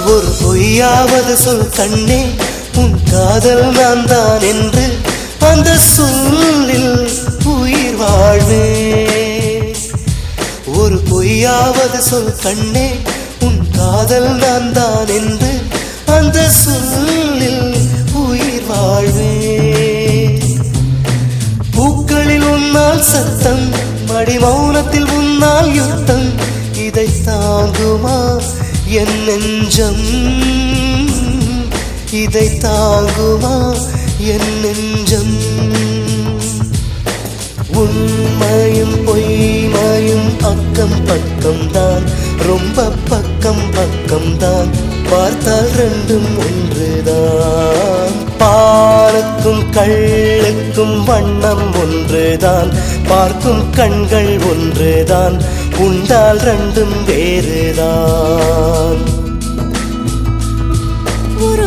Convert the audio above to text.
ஒரு பொய்யாவது சொல் கண்ணே உன் காதல் நான் தான் என்று அந்த சொல்லில் உயிர் வாழ்வே ஒரு பொய்யாவது சொல் கண்ணே உன் காதல் நான் தான் என்று அந்த சொல்லில் உயிர் வாழ்வே பூக்களில் உன்னால் சத்தம் மடி மௌனத்தில் உன்னால் யுத்தம் இதை தாங்குமா என் நெஞ்சம் இதை தாங்குமா என் நெஞ்சம் உண்மையும் பொய்மையும் அக்கம் பக்கம் தான் ரொம்ப பக்கம் பக்கம் தான் பார்த்தால் ரெண்டும் ஒன்றுதான் பாலுக்கும் கள்ளுக்கும் வண்ணம் ஒன்றுதான் பார்க்கும் கண்கள் ஒன்றுதான் உண்டால் ரெண்டும் வேறுதான் ஒரு